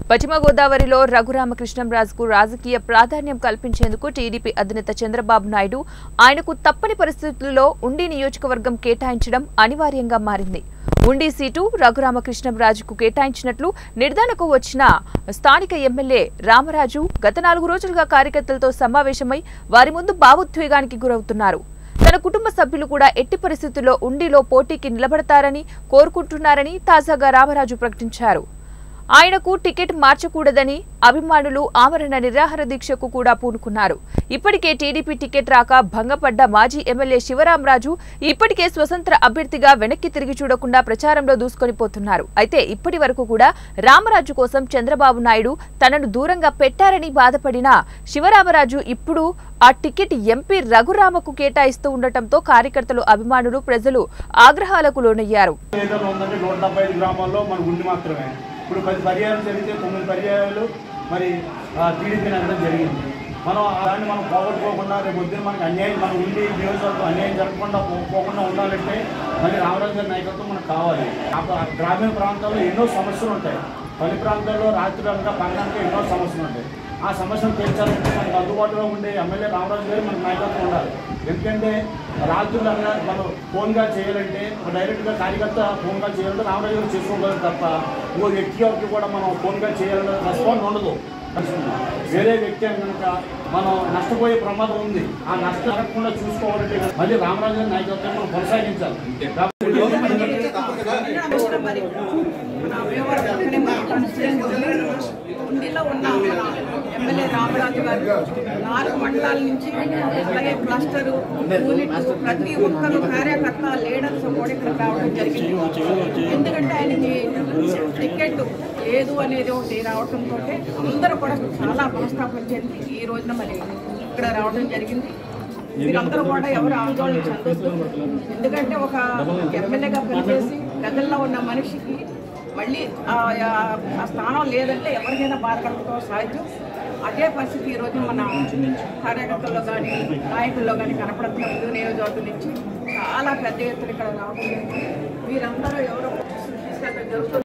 పశ్చిమ గోదావరిలో రఘురామకృష్ణంరాజుకు రాజకీయ ప్రాధాన్యం కల్పించేందుకు టీడీపీ అధినేత చంద్రబాబు నాయుడు ఆయనకు తప్పని పరిస్థితుల్లో ఉండి నియోజకవర్గం కేటాయించడం అనివార్యంగా మారింది ఉండి సీటు రఘురామకృష్ణంరాజుకు కేటాయించినట్లు నిర్ధారణకు వచ్చిన స్థానిక ఎమ్మెల్యే రామరాజు గత నాలుగు రోజులుగా కార్యకర్తలతో సమావేశమై వారి ముందు భావోద్వేగానికి గురవుతున్నారు తన కుటుంబ సభ్యులు కూడా ఎట్టి పరిస్థితుల్లో ఉండిలో పోటీకి నిలబడతారని కోరుకుంటున్నారని తాజాగా రామరాజు ప్రకటించారు ఆయనకు టికెట్ మార్చకూడదని అభిమానులు ఆమరణ నిరాహార దీక్షకు కూడా పూనుకున్నారు ఇప్పటికే టీడీపీ టికెట్ రాక భంగపడ్డ మాజీ ఎమ్మెల్యే శివరామరాజు ఇప్పటికే స్వతంత్ర అభ్యర్థిగా వెనక్కి తిరిగి చూడకుండా ప్రచారంలో దూసుకొని పోతున్నారు అయితే ఇప్పటి వరకు కూడా రామరాజు కోసం చంద్రబాబు నాయుడు తనను దూరంగా పెట్టారని బాధపడిన శివరామరాజు ఇప్పుడు ఆ టికెట్ ఎంపీ రఘురామకు కేటాయిస్తూ ఉండటంతో కార్యకర్తలు అభిమానులు ప్రజలు ఆగ్రహాలకు లోనయ్యారు ఏదైనా ఉందంటే నూట డెబ్బై ఐదు గ్రామాల్లో మన ఉండి మాత్రమే ఇప్పుడు పది పర్యాయాలు జరిగితే తొమ్మిది పర్యాయాలు మరి టీడీపీని అనడం జరిగింది మనం దాన్ని మనం పోగొట్టుకోకుండా రేపు పొద్దున్న మనకి అన్యాయం మనం ఉండి నియోజకవర్గం అన్యాయం జరగకుండా పో- పోకుండా ఉండాలంటే మళ్ళీ రామరాజు గారి నాయకత్వం మనకు కావాలి ఆ- ఆ గ్రామీణ ప్రాంతాల్లో ఎన్నో సమస్యలు ఉంటాయి పని ప్రాంతాల్లో రాత్రి అనగా పగలనగా ఎన్నో సమస్యలు ఉంటాయి ఆ సమస్యను తీర్చాలంటే మనకు అందుబాటులో ఉండే ఎమ్మెల్యే రామరాజు గారు మనకు నాయకత్వం ఉండాలి ఎందుకంటే రాత్రులు అనగా మనం ఫోన్గా చేయాలంటే ఒక డైరెక్ట్గా కార్యకర్త ఫోన్గా చేయాలంటే రామరాజు గారు చేసుకోగలరు తప్ప ఇంకో వ్యక్తి ఎవరికి కూడా మనం ఫోన్గా చేయాలనే రెస్పాన్స్ ఉండదు వేరే వ్యక్తి అని కనుక మనం నష్టపోయే ప్రమాదం ఉంది ఆ నష్టం జరగకుండా చూసుకోవాలంటే మళ్ళీ రామరాజు గారి నాయకత్వం మనం కొనసాగించాలి మరి మన భీమవరం పక్కనే మన కాన్స్టిట్యూన్సీ ఉంది. ఉండిలో ఉన్న మన ఎమ్మెల్యే రామరాజు గారు నాలుగు మండలాల నుంచి అలాగే క్లస్టర్ యూనిట్ ప్రతి ఒక్కరు కార్యకర్త లీడర్స్ కూడా ఇక్కడ రావడం జరిగింది ఎందుకంటే ఆయనకి టికెట్ లేదు అనేది ఒకటి రావడంతో అందరూ కూడా చాలా మనస్తాపం చెంది ఈ రోజున మరి ఇక్కడ రావడం జరిగింది మీరందరూ కూడా ఎవరు ఆందోళన చెందొద్దు ఎందుకంటే ఒక ఎమ్మెల్యేగా పనిచేసి గదల్లో ఉన్న మనిషికి మళ్ళీ ఆ ఆ స్థానం లేదంటే ఎవరికైనా బాధపడటం సహజం అదే పరిస్థితి ఈ రోజు మన కార్యకర్తల్లో కానీ నాయకుల్లో కానీ కనపడుతున్నప్పుడు నియోజకవర్గం నుంచి చాలా పెద్ద ఎత్తున ఇక్కడ రావడం జరిగింది. వీరందరూ ఎవరో తీసుకెళ్ళడం జరుగుతుంది